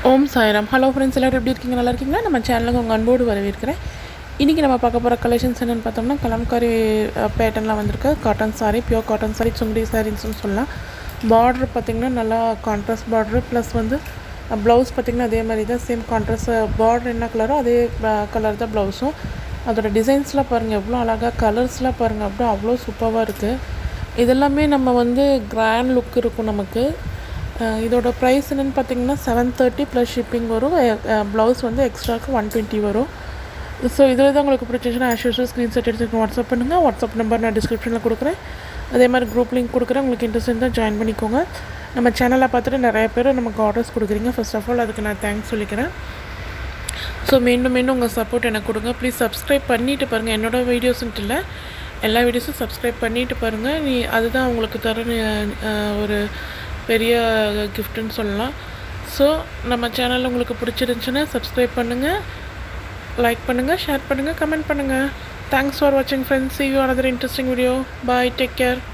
ஓம் Sairam hello friends எல்லோரும் எப்படி இருக்கீங்க நல்லா இருக்கீங்களா நம்ம சேனலுக்கு உங்கள் அன்போடு வரவேற்கிறேன் இன்றைக்கி நம்ம பார்க்க போகிற கலெக்ஷன்ஸ் என்னென்னு பார்த்தோம்னா கலம்காரி பேட்டர்னில் வந்திருக்கு cotton sari pure cotton sari Sungudi சாரீஸ்னு சொல்லலாம் பார்ட்ரு பார்த்திங்கன்னா நல்லா கான்ட்ராஸ்ட் பார்ட்ரு ப்ளஸ் வந்து ப்ளவுஸ் பார்த்திங்கன்னா அதே மாதிரி தான் சேம் கான்ட்ராஸ்ட் பார்டர் என்ன கலரோ அதே கலர் தான் ப்ளவுஸும் அதோட டிசைன்ஸ்லாம் பாருங்கள் எவ்வளோ அழகாக கலர்ஸ்லாம் பாருங்கள் அப்படியே அவ்வளோ சூப்பராக இருக்குது இதெல்லாமே நம்ம வந்து கிராண்ட் லுக் இருக்கும் நமக்கு அஹ் இதோட ப்ரைஸ் என்னென்னு பார்த்தீங்கன்னா செவன் தேர்ட்டி ப்ளஸ் ஷிப்பிங் வரும் ப்ளவுஸ் வந்து எக்ஸ்ட்ராக்கு ஒன் டுவெண்ட்டி வரும் ஸோ இதில் தான் உங்களுக்கு பிடிச்சிச்சுன்னா ஆஸ் யூஸ்வல் ஸ்க்ரீன்ஷாட் எடுத்து வாட்ஸ்அப் பண்ணுங்கள் வாட்ஸ்அப் நம்பர் நான் டிஸ்கிரிப்ஷனில் கொடுக்குறேன் அதே மாதிரி குரூப் லிங்க் கொடுக்குறேன் உங்களுக்கு இன்ட்ரெஸ்ட் இருந்தால் ஜாயின் பண்ணிக்கோங்க நம்ம சேனலை பார்த்துட்டு நிறைய பேர் நமக்கு ஆர்டர்ஸ் கொடுக்குறீங்க ஃபர்ஸ்ட் ஆஃப் ஆல் அதுக்கு நான் தேங்க்ஸ் சொல்லிக்கிறேன் ஸோ மீண்டும் மீண்டும் உங்கள் சப்போர்ட் எனக்கு கொடுங்க ப்ளீஸ் சப்ஸ்கிரைப் பண்ணிவிட்டு பாருங்கள் என்னோடய வீடியோஸ்ன்ட்டு இல்லை எல்லா வீடியோஸும் சப்ஸ்கிரைப் பண்ணிவிட்டு பாருங்கள் நீ அதுதான் உங்களுக்கு தர அஹ், ஒரு பெரிய கிஃப்ட்டுன்னு சொல்லலாம் ஸோ நம்ம சேனல் உங்களுக்கு பிடிச்சிருந்துச்சுன்னா சப்ஸ்கிரைப் பண்ணுங்கள் லைக் பண்ணுங்கள் ஷேர் பண்ணுங்கள் கமெண்ட் பண்ணுங்கள் தேங்க்ஸ் ஃபார் வாட்சிங் friends you another interesting video bye take care